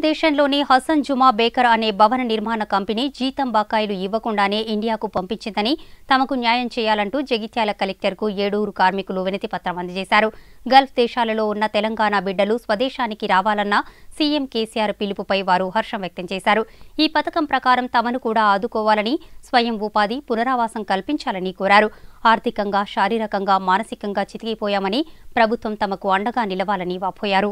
దేశంలోని హసన్ జుమా బేకర్ అనే భవన నిర్మాణ కంపెనీ జీతం బకాయిలు ఇవ్వకుండానే ఇండియాకు పంపించిందని తమకు న్యాయం చేయాలంటూ జగిత్యాల కలెక్టర్కు ఏడూరు కార్మికులు వినతి పత్రం అందజేశారు గల్ఫ్ దేశాలలో ఉన్న తెలంగాణ బిడ్డలు స్వదేశానికి రావాలన్న సీఎం కేసీఆర్ పిలుపుపై వారు హర్షం వ్యక్తం చేశారు ఈ పథకం ప్రకారం తమను కూడా ఆదుకోవాలని స్వయం ఉపాధి పునరావాసం కల్పించాలని కోరారు ఆర్థికంగా శారీరకంగా మానసికంగా చితికిపోయామని ప్రభుత్వం తమకు అండగా నిలవాలని వాపోయారు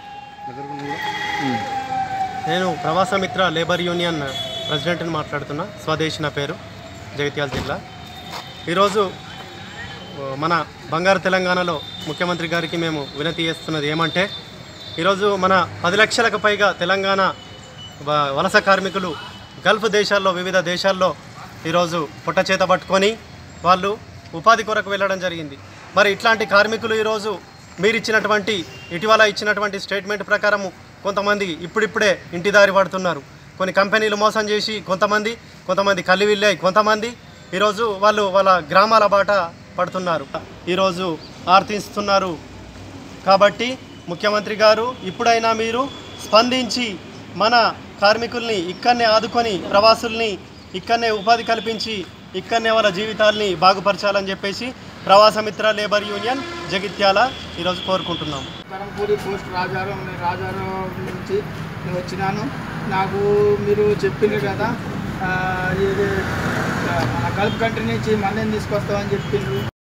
నేను ప్రవాసమిత్ర లేబర్ యూనియన్ ప్రెసిడెంట్ని మాట్లాడుతున్నా స్వదేశ్ నా పేరు జగిత్యాల జిల్లా ఈరోజు ఆ, మన బంగారు తెలంగాణలో ముఖ్యమంత్రి గారికి మేము వినతి చేస్తున్నది ఏమంటే ఈరోజు మన పది లక్షలకు పైగా తెలంగాణ వ- వలస కార్మికులు గల్ఫ్ దేశాల్లో వివిధ దేశాల్లో ఈరోజు పుట్ట చేత పట్టుకొని వాళ్ళు ఉపాధి కొరకు వెళ్ళడం జరిగింది మరి ఇట్లాంటి కార్మికులు ఈరోజు మీరు ఇచ్చినటువంటి ఇటీవల ఇచ్చినటువంటి స్టేట్మెంట్ ప్రకారము కొంతమంది ఇప్పుడిప్పుడే ఇంటి దారి పడుతున్నారు కొన్ని కంపెనీలు మోసం చేసి కొంతమంది కొంతమంది కళ్ళు వెళ్ళాయి కొంతమంది ఈరోజు వాళ్ళు వాళ్ళ గ్రామాల బాట పడుతున్నారు ఈరోజు ఆర్తిస్తున్నారు కాబట్టి ముఖ్యమంత్రి గారు ఇప్పుడైనా మీరు స్పందించి మన కార్మికుల్ని ఇక్కడనే ఆదుకొని ప్రవాసుల్ని ఇక్కడనే ఉపాధి కల్పించి ఇక్కడనే వాళ్ళ జీవితాల్ని బాగుపరచాలని చెప్పేసి ప్రవాసమిత్ర లేబర్ యూనియన్ జగిత్యాల ఈరోజు కోరుకుంటున్నాం పరంపూరి పోస్ట్ రాజారాం నేను రాజారాం నుంచి నేను వచ్చినాను నాకు మీరు చెప్పిండ్రు కదా ఆ, ఇది ఆ, మన గల్ఫ్ కంట్రీ నుంచి మన్నేం తీసుకొస్తామని చెప్పిండ్రు